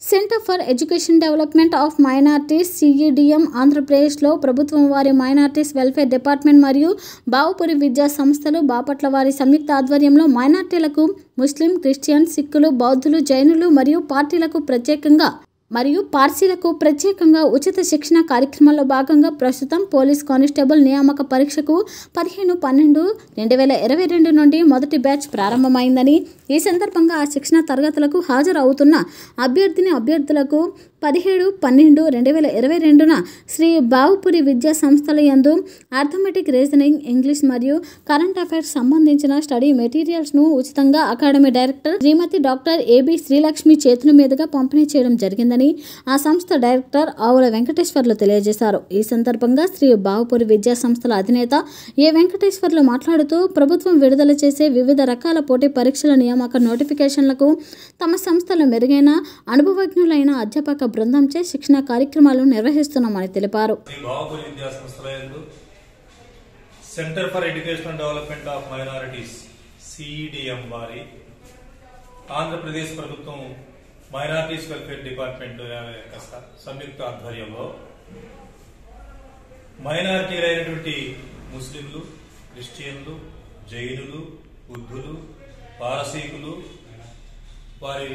Centre for education development of minorities CEDM ఆంధ్రప్రదేశ్లో ప్రభుత్వం వారి మైనార్టీస్ వెల్ఫేర్ డిపార్ట్మెంట్ మరియు బావుపురి విద్యా సంస్థలు బాపట్ల వారి సంయుక్త ఆధ్వర్యంలో మైనార్టీలకు ముస్లిం క్రిస్టియన్ సిక్కులు బౌద్ధులు జైనులు మరియు పార్టీలకు ప్రత్యేకంగా మరియు పార్సీలకు ప్రత్యేకంగా ఉచిత శిక్షణ కార్యక్రమంలో భాగంగా ప్రస్తుతం పోలీస్ కానిస్టేబుల్ నియామక పరీక్షకు పదిహేను పన్నెండు రెండు వేల ఇరవై రెండు నుండి మొదటి బ్యాచ్ ప్రారంభమైందని ఈ సందర్భంగా ఆ శిక్షణ తరగతులకు హాజరు అవుతున్న అభ్యర్థిని అభ్యర్థులకు పదిహేడు పన్నెండు రెండు వేల ఇరవై రెండున శ్రీ బావుపురి విద్యా సంస్థల యందు అర్థమెటిక్ రీజనింగ్ ఇంగ్లీష్ మరియు కరెంట్ అఫైర్స్ సంబంధించిన స్టడీ మెటీరియల్స్ను ఉచితంగా academy director Shrimati doctor AB Srilakshmi చేతుల మీదుగా పంపిణీ చేయడం జరిగిందని ఆ సంస్థ డైరెక్టర్ ఆవుల వెంకటేశ్వర్లు తెలియజేశారు ఈ సందర్భంగా శ్రీ బావుపురి విద్యా సంస్థల అధినేత ఏ వెంకటేశ్వర్లు మాట్లాడుతూ ప్రభుత్వం విడుదల చేసే వివిధ రకాల పోటీ పరీక్షల నియామక నోటిఫికేషన్లకు తమ సంస్థలు మెరుగైన అనుభవజ్ఞులైన అధ్యాపక బృందంచే శిక్షణ కార్యక్రమాలు నిర్వహిస్తున్నామని తెలిపారు శ్రీ బాబుపురి విద్యా సంస్థల యందు centre for educational development of minorities CEDM వారి ఆంధ్రప్రదేశ్ ప్రభుత్వం మైనారిటీస్ వెల్ఫేర్ డిపార్ట్మెంట్ యొక్క స- సంయుక్త ఆధ్వర్యంలో మైనారిటీలైనటువంటి ముస్లింలు క్రిస్టియన్లు జైనులు బుద్ధులు పారసీకులు వారి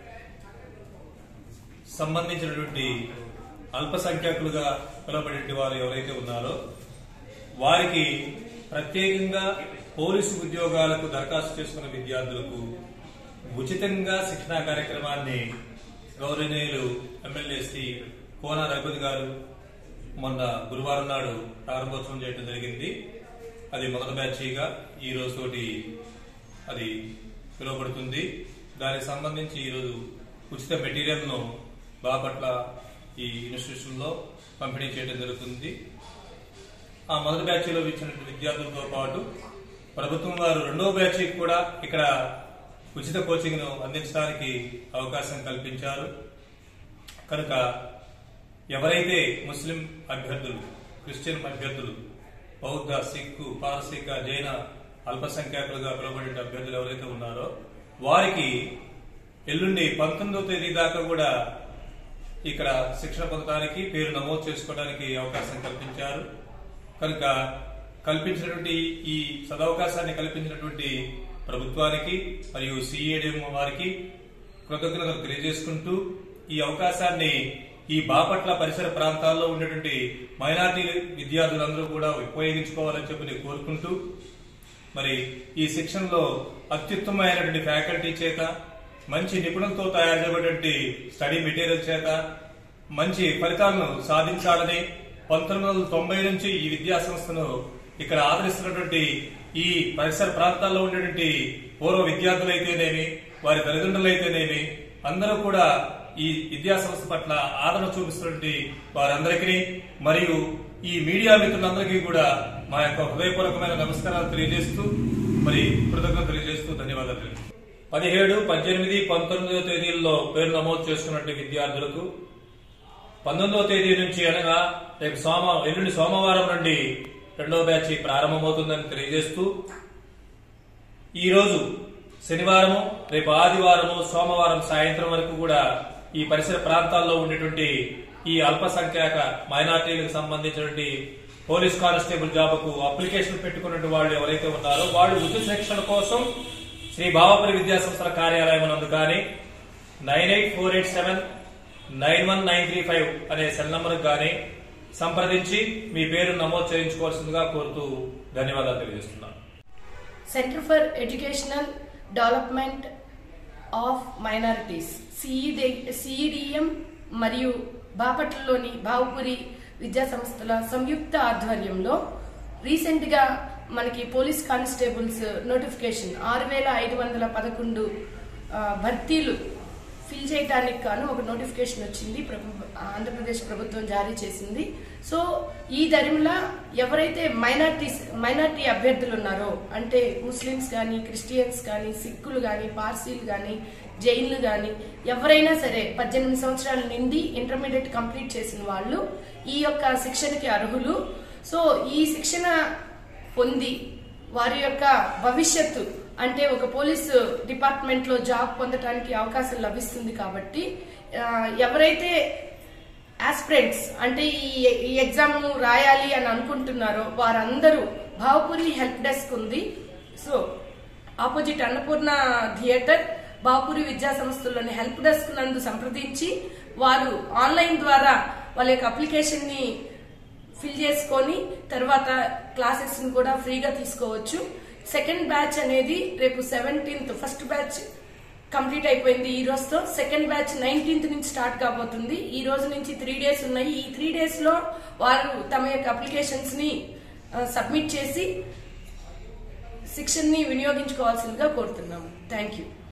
సంబంధించినటువంటి అల్పసంఖ్యాకులుగా పిలువబడే వారు ఎవరైతే ఉన్నారో వారికి ప్రత్యేకంగా పోలీసు ఉద్యోగాలకు దరఖాస్తు చేసుకున్న విద్యార్థులకు ఉచితంగా శిక్షణా కార్యక్రమాన్ని గౌరవనీయులు ఎమ్మెల్యే శ్రీ కోన రఘుపతి గారు మొన్న గురువారం నాడు ప్రారంభోత్సవం చేయడం జరిగింది అది మొదటి బ్యాచ్గా ఈ రోజుతోటి అది పిలువబడుతుంది దానికి సంబంధించి ఈరోజు ఉచిత మెటీరియల్ను బాపట్ల ఈ ఇన్స్టిట్యూషన్ లో పంపిణీ చేయడం జరుగుతుంది ఆ మొదటి బ్యాచ్ లో ఇచ్చిన విద్యార్థులతో పాటు ప్రభుత్వం వారు రెండో బ్యాచ్ కూడా ఇక్కడ ఉచిత కోచింగ్ ను అందించడానికి అవకాశం కల్పించారు కనుక ఎవరైతే ముస్లిం అభ్యర్థులు క్రిస్టియన్ అభ్యర్థులు బౌద్ధ సిక్కు పారసీక జైన అల్పసంఖ్యాకులుగా పిలువబడే అభ్యర్థులు ఎవరైతే ఉన్నారో వారికి ఎల్లుండి పంతొమ్మిదో తేదీ దాకా కూడా ఇక్కడ శిక్షణ పొందడానికి పేరు నమోదు చేసుకోవడానికి అవకాశం కల్పించారు కనుక కల్పించినటువంటి ఈ సదవకాశాన్ని కల్పించినటువంటి ప్రభుత్వానికి మరియు సిఏడిఎం వారికి కృతజ్ఞతలు తెలియజేసుకుంటూ ఈ అవకాశాన్ని ఈ బాపట్ల పరిసర ప్రాంతాల్లో ఉండేటువంటి మైనార్టీ విద్యార్థులందరూ కూడా ఉపయోగించుకోవాలని చెప్పి నేను కోరుకుంటూ మరి ఈ శిక్షణలో అత్యుత్తమైనటువంటి ఫ్యాకల్టీ చేత మంచి నిపుణులతో తయారు చేయబడినటువంటి స్టడీ మెటీరియల్ చేత మంచి ఫలితాలను సాధించాలని పంతొమ్మిది వందల తొంభై నుంచి ఈ విద్యా సంస్థను ఇక్కడ ఆదరిస్తున్నటువంటి ఈ పరిసర ప్రాంతాల్లో ఉండేటువంటి పూర్వ విద్యార్థులైతేనేమి వారి తల్లిదండ్రులైతేనేమి అందరూ కూడా ఈ విద్యా సంస్థ పట్ల ఆదరణ చూపిస్తున్నటువంటి వారందరికీ మరియు ఈ మీడియా మిత్రులందరికీ కూడా మా యొక్క హృదయపూర్వకమైన నమస్కారాలు తెలియజేస్తూ మరి కృతజ్ఞతలు తెలియజేస్తూ ధన్యవాదాలు తెలియజేస్తున్నాను. పదిహేడు పద్దెనిమిది పంతొమ్మిదవ తేదీల్లో పేరు నమోదు చేసుకున్నటువంటి విద్యార్థులకు పంతొమ్మిదవ తేదీ నుంచి అనగా రేపు సోమ ఎల్లుండి సోమవారం నుండి రెండవ బ్యాచ్ ప్రారంభమవుతుందని తెలియజేస్తూ ఈ రోజు శనివారము రేపు ఆదివారము సోమవారం సాయంత్రం వరకు కూడా ఈ పరిసర ప్రాంతాల్లో ఉండేటువంటి ఈ అల్పసంఖ్యాక మైనార్టీలకు సంబంధించినటువంటి పోలీస్ కానిస్టేబుల్ జాబ్కు అప్లికేషన్ పెట్టుకున్న వాళ్ళు ఎవరైతే ఉన్నారో వాళ్ళు ఉచిత శిక్షణ కోసం శ్రీ భావపురి విద్యా సంస్థల కార్యాలయం నందు కానీ nine eight four eight seven nine one nine three five అనే సెల్ నంబర్ కానీ సంప్రదించి మీ పేరు నమోదు చేయించుకోవాల్సిందిగా కోరుతూ ధన్యవాదాలు తెలియజేస్తున్నాను centre for educational development of minorities CEDM మరియు బాపట్లలోని బావుపురి విద్యా సంస్థల సంయుక్త ఆధ్వర్యంలో రీసెంట్ గా మనకి పోలీస్ కానిస్టేబుల్స్ నోటిఫికేషన్ ఆరు వేల ఐదు వందల పదకొండు ఆ, భర్తీలు ఫిల్ చేయడానికి గాను ఒక నోటిఫికేషన్ వచ్చింది ప్రభు- ఆంధ్రప్రదేశ్ ప్రభుత్వం జారీ చేసింది సో ఈ దరిమిలా ఎవరైతే మైనార్టీస్ మైనార్టీ అభ్యర్థులు ఉన్నారో అంటే ముస్లిమ్స్ కానీ క్రిస్టియన్స్ కానీ సిక్కులు కానీ పార్సీలు కానీ జైన్లు కానీ ఎవరైనా సరే పద్దెనిమిది సంవత్సరాల నిండి ఇంటర్మీడియట్ కంప్లీట్ చేసిన వాళ్ళు ఈ యొక్క శిక్షణకి అర్హులు సో ఈ శిక్షణ పొంది వారి యొక్క భవిష్యత్తు అంటే ఒక పోలీసు డిపార్ట్మెంట్ లో జాబ్ పొందడానికి అవకాశం లభిస్తుంది కాబట్టి ఆ, ఎవరైతే ఆస్పిరెంట్స్ అంటే ఈ ఈ ఎగ్జామ్ రాయాలి అని అనుకుంటున్నారో వారందరూ భావపురి హెల్ప్ డెస్క్ ఉంది సో ఆపోజిట్ అన్నపూర్ణ థియేటర్ బాపురి విద్యా సంస్థల్లోని హెల్ప్ డెస్క్ నందు సంప్రదించి వారు ఆన్లైన్ ద్వారా వాళ్ళ యొక్క అప్లికేషన్ ని ఫిల్ చేసుకొని తర్వాత క్లాసెస్ ని కూడా ఫ్రీగా తీసుకోవచ్చు సెకండ్ బ్యాచ్ అనేది రేపు సెవెంటీన్త్ ఫస్ట్ బ్యాచ్ కంప్లీట్ అయిపోయింది ఈ రోజుతో సెకండ్ బ్యాచ్ నైన్టీన్త్ నుంచి స్టార్ట్ కాబోతుంది ఈ రోజు నుంచి త్రీ డేస్ ఉన్నాయి ఈ త్రీ డేస్ లో వారు తమ యొక్క అప్లికేషన్స్ ని సబ్మిట్ చేసి శిక్షణని వినియోగించుకోవాల్సిందిగా కోరుతున్నాము థ్యాంక్ యూ